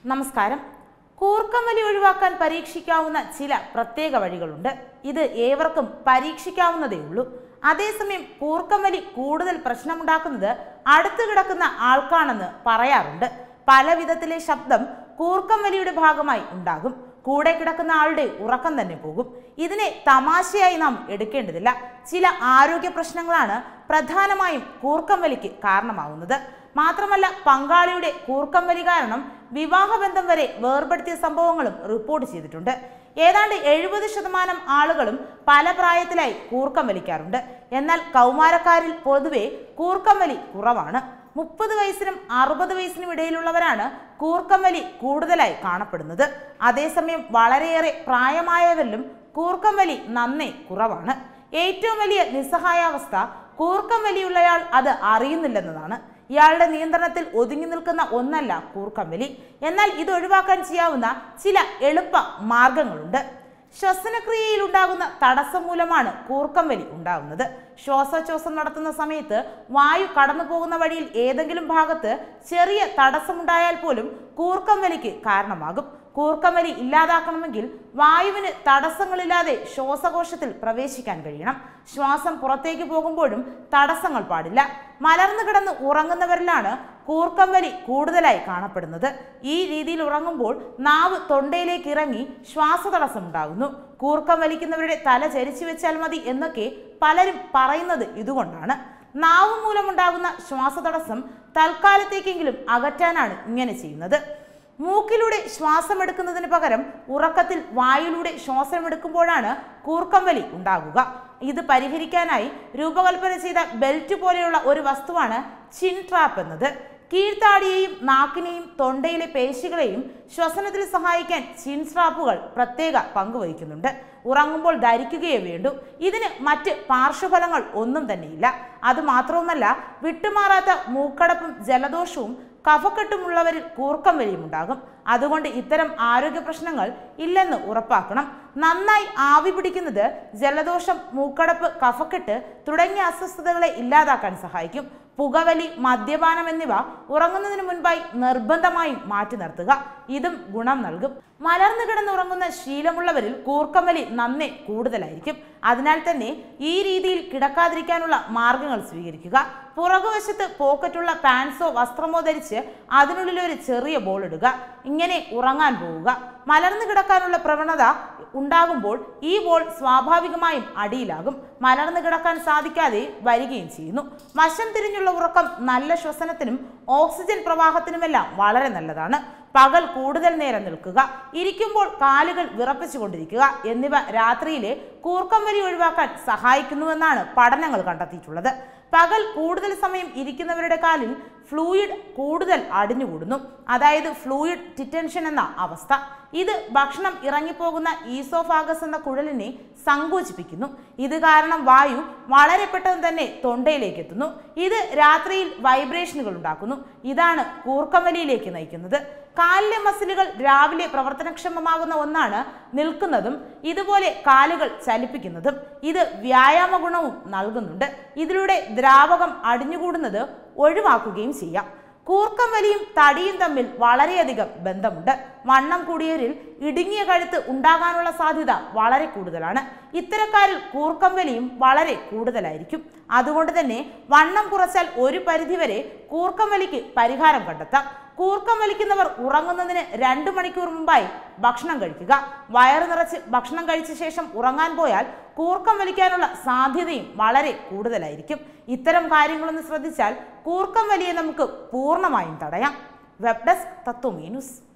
നമസ്കാരം കൂർക്കം വലി ഒഴിവാക്കാൻ പരീക്ഷിക്കാവുന്ന ചില പ്രത്യേക വഴികളുണ്ട് ഇത് ഏവർക്കും പരീക്ഷിക്കാവുന്നതേ ഉള്ളൂ അതേസമയം കൂർക്കം വലി കൂടുതൽ പ്രശ്നമുണ്ടാക്കുന്നത് അടുത്ത് കിടക്കുന്ന ആൾക്കാണെന്ന് പറയാറുണ്ട് പല വിധത്തിലെ ശബ്ദം കൂർക്കം വലിയുടെ ഭാഗമായി ഉണ്ടാകും കൂടെ കിടക്കുന്ന ആളുടെ ഉറക്കം തന്നെ പോകും ഇതിനെ തമാശയായി നാം എടുക്കേണ്ടതില്ല ചില ആരോഗ്യ പ്രശ്നങ്ങളാണ് പ്രധാനമായും കൂർക്കം വലിക്ക് കാരണമാവുന്നത് മാത്രമല്ല പങ്കാളിയുടെ കൂർക്കം വലി കാരണം വിവാഹബന്ധം വരെ വേർപെടുത്തിയ സംഭവങ്ങളും റിപ്പോർട്ട് ചെയ്തിട്ടുണ്ട് ഏതാണ്ട് എഴുപത് ശതമാനം ആളുകളും പല പ്രായത്തിലായി കൂർക്കം വലിക്കാറുണ്ട് എന്നാൽ കൗമാരക്കാരിൽ പൊതുവെ കൂർക്കം വലി കുറവാണ് മുപ്പത് വയസ്സിനും അറുപത് വയസ്സിനും ഇടയിലുള്ളവരാണ് കൂർക്കം വലി കൂടുതലായി കാണപ്പെടുന്നത് അതേസമയം വളരെയേറെ പ്രായമായവരിലും കൂർക്കം വലി നന്നേ കുറവാണ് ഏറ്റവും വലിയ നിസ്സഹായാവസ്ഥ കൂർക്കം വലിയുള്ളയാൾ അത് അറിയുന്നില്ലെന്നതാണ് ഇയാളുടെ നിയന്ത്രണത്തിൽ ഒതുങ്ങി നിൽക്കുന്ന ഒന്നല്ല കൂർക്കം വലി എന്നാൽ ഇത് ഒഴിവാക്കാൻ ചെയ്യാവുന്ന ചില എളുപ്പ മാർഗങ്ങളുണ്ട് ശ്വസനക്രിയയിൽ ഉണ്ടാകുന്ന തടസ്സം മൂലമാണ് കൂർക്കം വലി ഉണ്ടാകുന്നത് ശ്വാസോച്ഛ്വാസം നടത്തുന്ന സമയത്ത് വായു കടന്നു പോകുന്ന വഴിയിൽ ഏതെങ്കിലും ഭാഗത്ത് ചെറിയ തടസ്സമുണ്ടായാൽ പോലും കൂർക്കം വലിക്ക് കാരണമാകും കൂർക്കം വലി ഇല്ലാതാക്കണമെങ്കിൽ വായുവിന് തടസ്സങ്ങളില്ലാതെ ശ്വാസകോശത്തിൽ പ്രവേശിക്കാൻ കഴിയണം ശ്വാസം പുറത്തേക്ക് പോകുമ്പോഴും തടസ്സങ്ങൾ പാടില്ല മലർന്നു കിടന്ന് ഉറങ്ങുന്നവരിലാണ് കൂർക്കം വലി കൂടുതലായി കാണപ്പെടുന്നത് ഈ രീതിയിൽ ഉറങ്ങുമ്പോൾ നാവ് തൊണ്ടയിലേക്ക് ഇറങ്ങി ശ്വാസതടസ്സം ഉണ്ടാകുന്നു കൂർക്കം വലിക്കുന്നവരുടെ തല ചരിച്ചു വെച്ചാൽ മതി എന്നൊക്കെ പലരും പറയുന്നത് ഇതുകൊണ്ടാണ് നാവ് മൂലമുണ്ടാകുന്ന ശ്വാസതടസ്സം തൽക്കാലത്തേക്കെങ്കിലും അകറ്റാനാണ് ഇങ്ങനെ ചെയ്യുന്നത് മൂക്കിലൂടെ ശ്വാസം എടുക്കുന്നതിന് പകരം ഉറക്കത്തിൽ വായിലൂടെ ശ്വാസം എടുക്കുമ്പോഴാണ് കൂർക്കം വലി ഉണ്ടാകുക ഇത് പരിഹരിക്കാനായി രൂപകൽപ്പന ചെയ്ത ബെൽറ്റ് പോലെയുള്ള ഒരു വസ്തുവാണ് ചിൻ ട്രാപ്പ് എന്നത് കീഴ്ത്താടിയെയും നാക്കിനെയും തൊണ്ടയിലെ പേശികളെയും ശ്വസനത്തിൽ സഹായിക്കാൻ ചിൻ സ്ട്രാപ്പുകൾ പ്രത്യേക പങ്കുവഹിക്കുന്നുണ്ട് ഉറങ്ങുമ്പോൾ ധരിക്കുകയേ വേണ്ടൂ ഇതിന് മറ്റ് പാർശ്വഫലങ്ങൾ ഒന്നും തന്നെയില്ല അതുമാത്രവുമല്ല വിട്ടുമാറാത്ത മൂക്കടപ്പും ജലദോഷവും കഫക്കെട്ടുമുള്ളവരിൽ കൂർക്കം വലിയും ഉണ്ടാകും അതുകൊണ്ട് ഇത്തരം ആരോഗ്യ പ്രശ്നങ്ങൾ ഇല്ലെന്ന് ഉറപ്പാക്കണം നന്നായി ആവി പിടിക്കുന്നത് ജലദോഷം മൂക്കടപ്പ് കഫക്കെട്ട് തുടങ്ങിയ അസ്വസ്ഥതകളെ ഇല്ലാതാക്കാൻ സഹായിക്കും പുകവലി മദ്യപാനം എന്നിവ ഉറങ്ങുന്നതിന് മുൻപായി നിർബന്ധമായും മാറ്റി നിർത്തുക ഇതും ഗുണം നൽകും മലർന്നു കിടന്നുറങ്ങുന്ന ശീലമുള്ളവരിൽ കൂർക്കമലി നന്നേ കൂടുതലായിരിക്കും അതിനാൽ തന്നെ ഈ രീതിയിൽ കിടക്കാതിരിക്കാനുള്ള മാർഗങ്ങൾ സ്വീകരിക്കുക പുറകുവശത്ത് പോക്കറ്റുള്ള പാൻസോ വസ്ത്രമോ ധരിച്ച് അതിനുള്ളിൽ ഒരു ചെറിയ ബോൾ ഇടുക ഇങ്ങനെ ഉറങ്ങാൻ പോവുക മലർന്നു കിടക്കാനുള്ള പ്രവണത ഉണ്ടാകുമ്പോൾ ഈ ബോൾ സ്വാഭാവികമായും അടിയിലാകും മലർന്നു കിടക്കാൻ സാധിക്കാതെ വരികയും ചെയ്യുന്നു വശം തിരിഞ്ഞുള്ള ഉറക്കം നല്ല ശ്വസനത്തിനും ഓക്സിജൻ പ്രവാഹത്തിനുമെല്ലാം വളരെ നല്ലതാണ് പകൽ കൂടുതൽ നേരം നിൽക്കുക ഇരിക്കുമ്പോൾ കാലുകൾ വിറപ്പിച്ചുകൊണ്ടിരിക്കുക എന്നിവ രാത്രിയിലെ കൂർക്കം വലി ഒഴിവാക്കാൻ സഹായിക്കുന്നുവെന്നാണ് പഠനങ്ങൾ കണ്ടെത്തിയിട്ടുള്ളത് പകൽ കൂടുതൽ സമയം ഇരിക്കുന്നവരുടെ കാലിൽ ഫ്ലൂയിഡ് കൂടുതൽ അടിഞ്ഞുകൂടുന്നു അതായത് ഫ്ലൂയിഡ് ടിറ്റൻഷൻ എന്ന അവസ്ഥ ഇത് ഭക്ഷണം ഇറങ്ങിപ്പോകുന്ന ഈസോഫാഗസ് എന്ന കുഴലിനെ സങ്കോചിപ്പിക്കുന്നു ഇത് കാരണം വായു വളരെ പെട്ടെന്ന് തന്നെ തൊണ്ടയിലേക്ക് എത്തുന്നു ഇത് രാത്രിയിൽ വൈബ്രേഷനുകൾ ഉണ്ടാക്കുന്നു ഇതാണ് കൂർക്കമലിയിലേക്ക് നയിക്കുന്നത് കാലിലെ മസിലുകൾ രാവിലെ പ്രവർത്തനക്ഷമമാകുന്ന ഒന്നാണ് നിൽക്കുന്നതും ഇതുപോലെ കാലുകൾ ചലിപ്പിക്കുന്നതും ഇത് വ്യായാമ ഗുണവും നൽകുന്നുണ്ട് ഇതിലൂടെ ദ്രാവകം അടിഞ്ഞുകൂടുന്നത് ഒഴിവാക്കുകയും ചെയ്യാം കൂർക്കം വലിയും തടിയും തമ്മിൽ വളരെയധികം ബന്ധമുണ്ട് വണ്ണം കൂടിയവരിൽ ഇടുങ്ങിയ കഴുത്ത് ഉണ്ടാകാനുള്ള സാധ്യത വളരെ കൂടുതലാണ് ഇത്തരക്കാരിൽ കൂർക്കം വലിയും വളരെ കൂടുതലായിരിക്കും അതുകൊണ്ട് തന്നെ വണ്ണം കുറച്ചാൽ ഒരു പരിധിവരെ കൂർക്കം വലിക്ക് പരിഹാരം കണ്ടെത്താം കൂർക്കം വലിക്കുന്നവർ ഉറങ്ങുന്നതിന് രണ്ട് മണിക്കൂർ മുമ്പായി ഭക്ഷണം കഴിക്കുക വയറ് നിറച്ച് ഭക്ഷണം കഴിച്ച ശേഷം ഉറങ്ങാൻ പോയാൽ കൂർക്കം വലിക്കാനുള്ള സാധ്യതയും വളരെ കൂടുതലായിരിക്കും ഇത്തരം കാര്യങ്ങളൊന്ന് ശ്രദ്ധിച്ചാൽ കൂർക്കം വലിയെ നമുക്ക് പൂർണ്ണമായും തടയാം വെബ് ഡെസ്ക് തത്വമീ ന്യൂസ്